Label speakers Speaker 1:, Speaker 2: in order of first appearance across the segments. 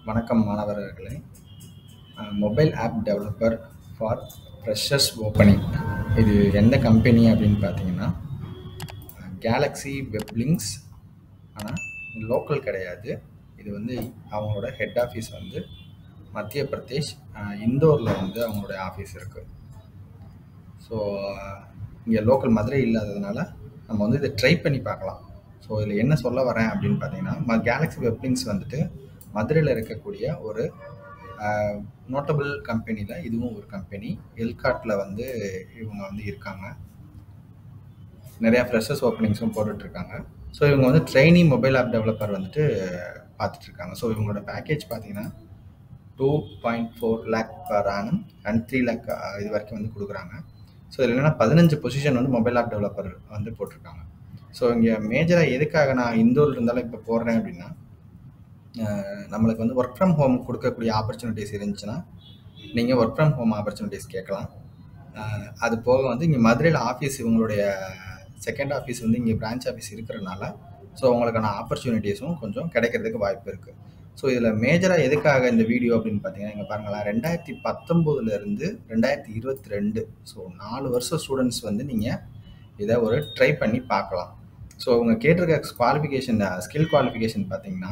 Speaker 1: வணக்கம் மாணவர்களே mobile app developer for freshers opening இது எந்த கம்பெனி அப்படின்னு பார்த்தீங்கன்னா கேலக்ஸி வெப்லிங்க்ஸ் ஆனால் லோக்கல் கிடையாது இது வந்து அவங்களோட ஹெட் ஆஃபீஸ் வந்து மத்திய பிரதேஷ் இந்தோரில் வந்து அவங்களோட ஆஃபீஸ் இருக்குது ஸோ இங்கே லோக்கல் மதுரை இல்லாததுனால நம்ம வந்து இதை ட்ரை பண்ணி பார்க்கலாம் ஸோ இதில் என்ன சொல்ல வரேன் அப்படின்னு பார்த்தீங்கன்னா கேலக்ஸி வெப்லிங்க்ஸ் வந்துட்டு மதுரையில் இருக்கக்கூடிய ஒரு நோட்டபிள் கம்பெனியில் இதுவும் ஒரு கம்பெனி எல்காட்டில் வந்து இவங்க வந்து இருக்காங்க நிறையா ஃப்ரெஷர்ஸ் ஓப்பனிங்ஸும் போட்டுட்ருக்காங்க ஸோ இவங்க வந்து ட்ரெயினி மொபைல் ஆப் டெவலப்பர் வந்துட்டு பார்த்துட்ருக்காங்க ஸோ இவங்களோட பேக்கேஜ் பார்த்தீங்கன்னா two point four lakh per annum and three lakh இது வரைக்கும் வந்து கொடுக்குறாங்க ஸோ இதில் என்னென்னா பதினஞ்சு பொசிஷன் வந்து மொபைல் ஆப் டெவலப்பர் வந்து போட்டிருக்காங்க ஸோ இங்கே மேஜராக எதுக்காக நான் இந்தூரில் இருந்தாலும் இப்போ போடுறேன் அப்படின்னா நம்மளுக்கு வந்து ஒர்க் ஃப்ரம் ஹோம் கொடுக்கக்கூடிய ஆப்பர்ச்சுனிட்டிஸ் இருந்துச்சுன்னா நீங்கள் ஒர்க் ஃப்ரம் ஹோம் ஆப்பர்ச்சுனிட்டிஸ் கேட்கலாம் அது போக வந்து இங்கே மதுரையில் ஆஃபீஸ் இவங்களுடைய செகண்ட் ஆஃபீஸ் வந்து இங்கே பிரான்ச் ஆஃபீஸ் இருக்கிறனால ஸோ உங்களுக்கான ஆப்பர்ச்சுனிட்டிஸும் கொஞ்சம் கிடைக்கிறதுக்கு வாய்ப்பு இருக்குது ஸோ இதில் மேஜராக எதுக்காக இந்த வீடியோ அப்படின்னு பார்த்தீங்கன்னா இங்கே பாருங்களேன் ரெண்டாயிரத்தி பத்தொம்போதுலேருந்து ரெண்டாயிரத்தி இருபத்தி ரெண்டு ஸோ நாலு வருஷம் ஸ்டூடெண்ட்ஸ் வந்து நீங்கள் இதை ஒரு ட்ரை பண்ணி பார்க்கலாம் ஸோ அவங்க கேட்டிருக்க குவாலிஃபிகேஷன் ஸ்கில் குவாலிஃபிகேஷன் பார்த்தீங்கன்னா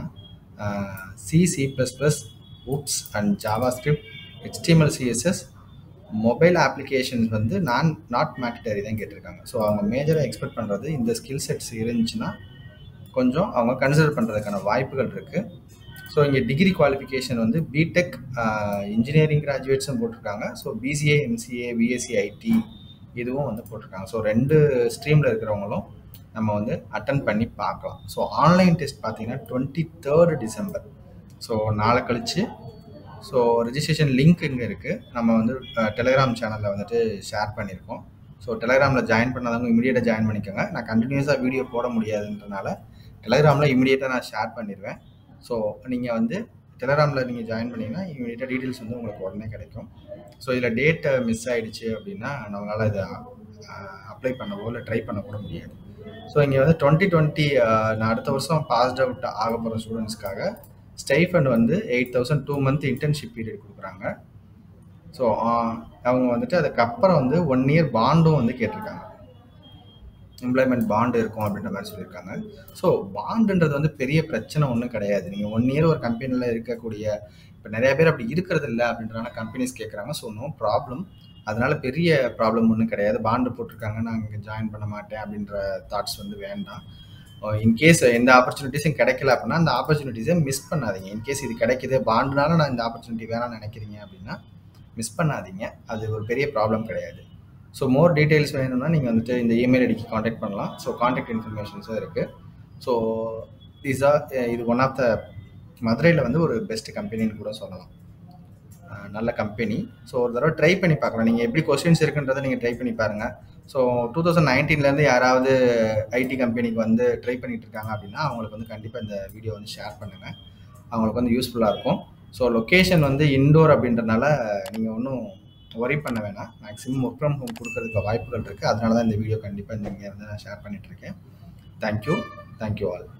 Speaker 1: C C plus plus OOPS and JavaScript HTML CSS mobile applications வந்து நான் நாட் மேட்டரி தான் கேட்டிருக்காங்க ஸோ அவங்க மேஜராக எக்ஸ்பெக்ட் பண்ணுறது இந்த ஸ்கில் செட்ஸ் இருந்துச்சுன்னா கொஞ்சம் அவங்க கன்சிடர் பண்ணுறதுக்கான வாய்ப்புகள் இருக்குது ஸோ இங்கே டிகிரி குவாலிஃபிகேஷன் வந்து பிடெக் இன்ஜினியரிங் கிராஜுவேட்ஸும் போட்டிருக்காங்க so BCA MCA BSc IT இதுவும் வந்து போட்டிருக்காங்க ஸோ ரெண்டு ஸ்ட்ரீமில் இருக்கிறவங்களும் நம்ம வந்து அட்டன் பண்ணி பார்க்கலாம் ஸோ ஆன்லைன் டெஸ்ட் பார்த்தீங்கன்னா டுவெண்ட்டி தேர்டு டிசம்பர் ஸோ நாளை கழிச்சு ஸோ ரிஜிஸ்ட்ரேஷன் லிங்க் இங்கே இருக்குது நம்ம வந்து டெலிகிராம் சேனலில் வந்துட்டு ஷேர் பண்ணியிருக்கோம் ஸோ டெலிகிராமில் ஜாயின் பண்ணாதவங்க இமீடியட்டாக ஜாயின் பண்ணிக்கோங்க நான் கண்டினியூஸாக வீடியோ போட முடியாதுன்றனால டெலிகிராமில் இமீடியட்டாக நான் ஷேர் பண்ணிடுவேன் ஸோ நீங்கள் வந்து டெலிகிராமில் நீங்கள் ஜாயின் பண்ணிங்கன்னா இமீடியட்டாக டீட்டெயில்ஸ் வந்து உங்களுக்கு உடனே கிடைக்கும் ஸோ இதில் டேட்டை மிஸ் ஆகிடுச்சு அப்படின்னா நம்மளால் இதை அப்ளை பண்ணவோ இல்லை ட்ரை பண்ண கூட முடியாது ஸோ இங்கே வந்து டுவெண்ட்டி டுவெண்ட்டி நான் அடுத்த வருஷம் பாஸ்ட் அவுட் ஆக போகிற ஸ்டூடெண்ட்ஸ்க்காக ஸ்டைஃபண்ட் வந்து eight thousand to month internship period கொடுக்குறாங்க ஸோ அவங்க வந்துட்டு அதுக்கப்புறம் வந்து ஒன் இயர் பாண்டும் வந்து கேட்டிருக்காங்க எம்ப்ளாய்மெண்ட் பாண்டு இருக்கும் அப்படின்ற மாதிரி சொல்லியிருக்காங்க ஸோ பாண்டுன்றது வந்து பெரிய பிரச்சனை ஒன்றும் கிடையாது நீங்கள் ஒன் இயர் ஒரு கம்பெனியில் இருக்கக்கூடிய இப்போ நிறைய பேர் அப்படி இருக்கிறது இல்லை அப்படின்றனால கம்பெனிஸ் கேட்குறாங்க ஸோ நோ ப்ராப்ளம் அதனால பெரிய ப்ராப்ளம் ஒன்றும் கிடையாது பாண்டு போட்டிருக்காங்க நான் இங்கே ஜாயின் பண்ண மாட்டேன் அப்படின்ற தாட்ஸ் வந்து வேண்டாம் இன்கேஸ் எந்த ஆப்பர்ச்சுனிட்டிஸும் கிடைக்கல அப்படின்னா அந்த ஆப்பர்ச்சுனிட்டிஸை மிஸ் பண்ணாதீங்க இன்கேஸ் இது கிடைக்குது பாண்டுனால நான் இந்த ஆப்பர்ச்சுனிட்டி வேணாம்னு நினைக்கிறீங்க அப்படின்னா மிஸ் பண்ணாதீங்க அது ஒரு பெரிய ப்ராப்ளம் கிடையாது ஸோ மோர் டீட்டெயில்ஸ் வேணும்னா நீங்கள் வந்துட்டு இந்த இமெயில் ஐடிக்கு காண்டாக்ட் பண்ணலாம் ஸோ காண்டாக்ட் இன்ஃபர்மேஷன்ஸும் இருக்குது ஸோ இஸா இது ஒன் ஆஃப் த மதுரையில் வந்து ஒரு பெஸ்ட் கம்பெனின்னு கூட சொல்லலாம் நல்ல கம்பெனி ஸோ ஒரு தடவை ட்ரை பண்ணி பார்க்கலாம் நீங்கள் எப்படி கொஸ்டின்ஸ் இருக்குன்றதை நீங்கள் ட்ரை பண்ணி பாருங்கள் ஸோ டூ தௌசண்ட் நைன்டீன்லேருந்து யாராவது ஐடி கம்பெனிக்கு வந்து ட்ரை பண்ணிட்டு இருக்காங்க அப்படின்னா அவங்களுக்கு வந்து கண்டிப்பாக இந்த வீடியோ வந்து ஷேர் பண்ணுங்கள் அவங்களுக்கு வந்து யூஸ்ஃபுல்லாக இருக்கும் ஸோ லொக்கேஷன் வந்து இன்டோர் அப்படின்றனால நீங்கள் ஒன்றும் ஒரி பண்ண வேணாம் மேக்ஸிமம் ஒர்க் ஃப்ரம் ஹோம் கொடுக்கறதுக்கு வாய்ப்புகள் இருக்குது அதனால தான் இந்த வீடியோ கண்டிப்பாக இங்கே இருந்து நான் ஷேர் பண்ணிகிட்ருக்கேன் தேங்க்யூ தேங்க்யூ ஆல்